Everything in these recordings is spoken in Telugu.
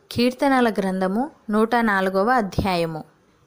కీర్తనల గ్రంథము నూట నాలుగవ అధ్యాయము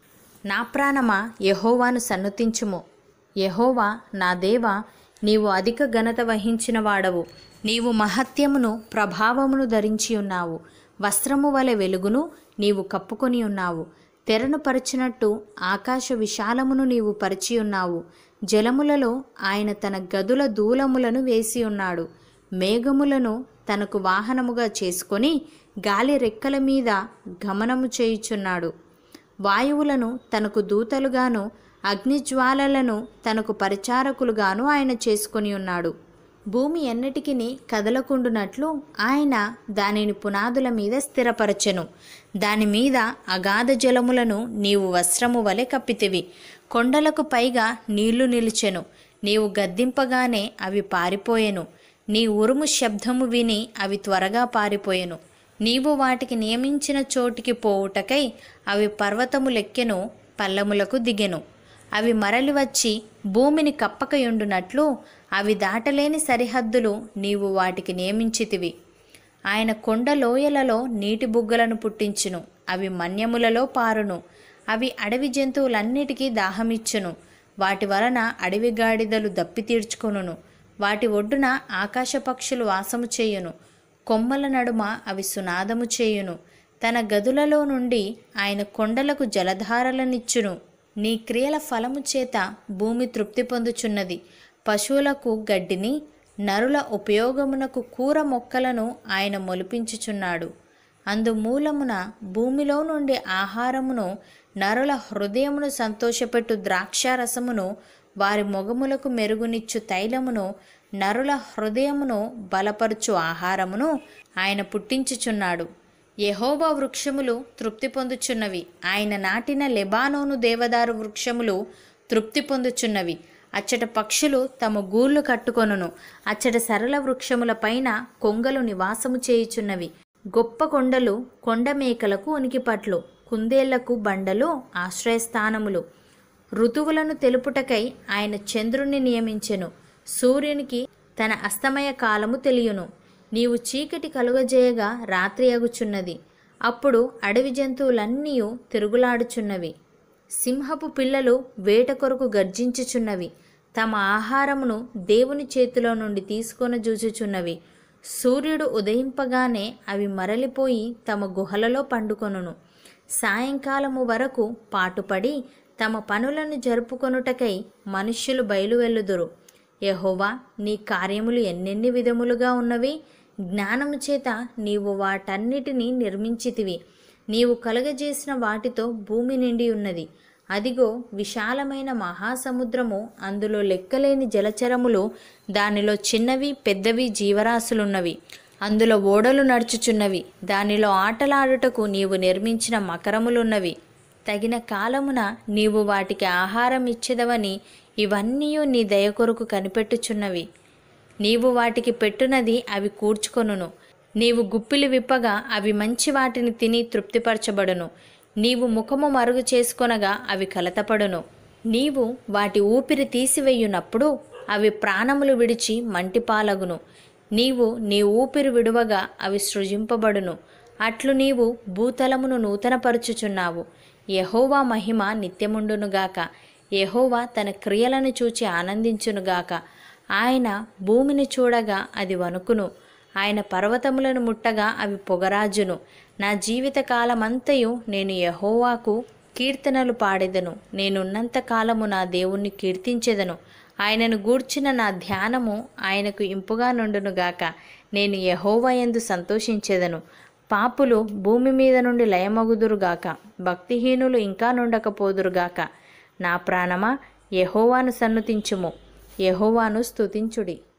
నా ప్రాణమా యహోవాను సన్నుతించుము యహోవా నా దేవా నీవు అధిక ఘనత వహించిన వాడవు నీవు మహత్యమును ప్రభావమును ధరించి ఉన్నావు వస్త్రము వలె వెలుగును నీవు కప్పుకొని ఉన్నావు తెరను పరిచినట్టు ఆకాశ విశాలమును నీవు పరిచి ఉన్నావు జలములలో ఆయన తన గదుల దూలములను వేసి ఉన్నాడు మేఘములను తనకు వాహనముగా చేసుకొని గాలి రెక్కల మీద గమనము చేయుచున్నాడు వాయువులను తనకు దూతలుగాను అగ్నిజ్వాలలను తనకు పరిచారకులుగాను ఆయన చేసుకొని ఉన్నాడు భూమి ఎన్నటికిని కదలకుండునట్లు ఆయన దానిని పునాదుల మీద స్థిరపరచెను దాని మీద అగాధ జలములను నీవు వస్త్రము వలె కప్పితివి కొండలకు పైగా నీళ్లు నిలిచెను నీవు గద్దింపగానే అవి పారిపోయెను నీ ఉరుము శబ్దము విని అవి త్వరగా పారిపోయెను నీవు వాటికి నియమించిన చోటికి పోవుటకై అవి పర్వతములెక్కెను పల్లములకు దిగెను అవి మరలి వచ్చి భూమిని కప్పకయుండునట్లు అవి దాటలేని సరిహద్దులు నీవు వాటికి నియమించితివి ఆయన కొండ లోయలలో నీటి బుగ్గలను పుట్టించును అవి మన్యములలో పారును అవి అడవి జంతువులన్నిటికీ దాహమిచ్చును వాటి వలన అడవి గాడిదలు దప్పి తీర్చుకొనును వాటి ఒడ్డున ఆకాశ పక్షులు వాసము చేయును కొమ్మల నడుమ అవి సునాదము చేయును తన గదులలో నుండి ఆయన కొండలకు జలధారలనిచ్చును నీ క్రియల ఫలము చేత భూమి తృప్తి పొందుచున్నది పశువులకు గడ్డిని నరుల ఉపయోగమునకు కూర మొక్కలను ఆయన మొలిపించుచున్నాడు అందుమూలమున భూమిలో నుండి ఆహారమును నరుల హృదయమును సంతోషపెట్టు ద్రాక్షారసమును వారి మొగములకు మెరుగునిచ్చు తైలమును నరుల హృదయమును బలపరుచు ఆహారమును ఆయన పుట్టించుచున్నాడు యహోబా వృక్షములు తృప్తి పొందుచున్నవి ఆయన నాటిన లెబానోను దేవదారు వృక్షములు తృప్తి పొందుచున్నవి అచ్చట పక్షులు తమ గూళ్ళు కట్టుకొనును అచ్చట సరళ వృక్షముల పైన కొంగలు నివాసము చేయుచున్నవి గొప్ప కొండలు కొండ మేకలకు ఉనికిపట్లు కుందేళ్లకు బండలు ఆశ్రయస్థానములు ఋతువులను తెలుపుటకై ఆయన చంద్రుణ్ణి నియమించెను సూర్యునికి తన అస్తమయ కాలము తెలియను నీవు చీకటి కలుగజేయగా రాత్రి అగుచున్నది అప్పుడు అడవి జంతువులన్నీ తిరుగులాడుచున్నవి సింహపు పిల్లలు వేట కొరకు గర్జించుచున్నవి తమ ఆహారమును దేవుని చేతిలో నుండి తీసుకొని జూచుచున్నవి సూర్యుడు ఉదయింపగానే అవి మరలిపోయి తమ గుహలలో పండుకొనును సాయంకాలము వరకు పాటుపడి తమ పనులను జరుపుకొనుటకై మనుష్యులు బయలువెల్లుదురు యహోవా నీ కార్యములు ఎన్నెన్ని విధములుగా ఉన్నవి జ్ఞానము చేత నీవు వాటన్నిటినీ నిర్మించితివి నీవు కలగజేసిన వాటితో భూమి నిండి ఉన్నది అదిగో విశాలమైన మహాసముద్రము అందులో లెక్కలేని జలచరములు దానిలో చిన్నవి పెద్దవి జీవరాశులున్నవి అందులో ఓడలు నడుచుచున్నవి దానిలో ఆటలాడుటకు నీవు నిర్మించిన మకరములున్నవి తగిన కాలమున నీవు వాటికి ఆహారం ఇచ్చెదవని ఇవన్నీ నీ దయ కొరకు కనిపెట్టుచున్నవి నీవు వాటికి పెట్టునది అవి కూర్చుకొనును నీవు గుప్పిలి విప్పగా అవి మంచి వాటిని తిని తృప్తిపరచబడును నీవు ముఖము మరుగు చేసుకొనగా అవి కలతపడును నీవు వాటి ఊపిరి తీసివేయునప్పుడు అవి ప్రాణములు విడిచి మంటిపాలగును నీవు నీ ఊపిరి విడువగా అవి సృజింపబడును అట్లు నీవు భూతలమును నూతనపరుచుచున్నావు యహోవా మహిమ నిత్యముండునుగాక యహోవా తన క్రియలను చూచి ఆనందించునుగాక ఆయన భూమిని చూడగా అది వణుకును ఆయన పర్వతములను ముట్టగా అవి పొగరాజును నా జీవిత కాలమంతయు నేను యహోవాకు కీర్తనలు పాడెదను నేనున్నంత కాలము నా దేవుణ్ణి కీర్తించెదను ఆయనను గూర్చిన నా ధ్యానము ఆయనకు ఇంపుగా నుండునుగాక నేను యహోవా యందు సంతోషించెదను పాపులు భూమి మీద నుండి లయమగుదురుగాక భక్తిహీనులు ఇంకా నుండకపోదురుగాక నా ప్రాణమా యహోవాను సన్నుతించుము యహోవాను స్తుతించుడి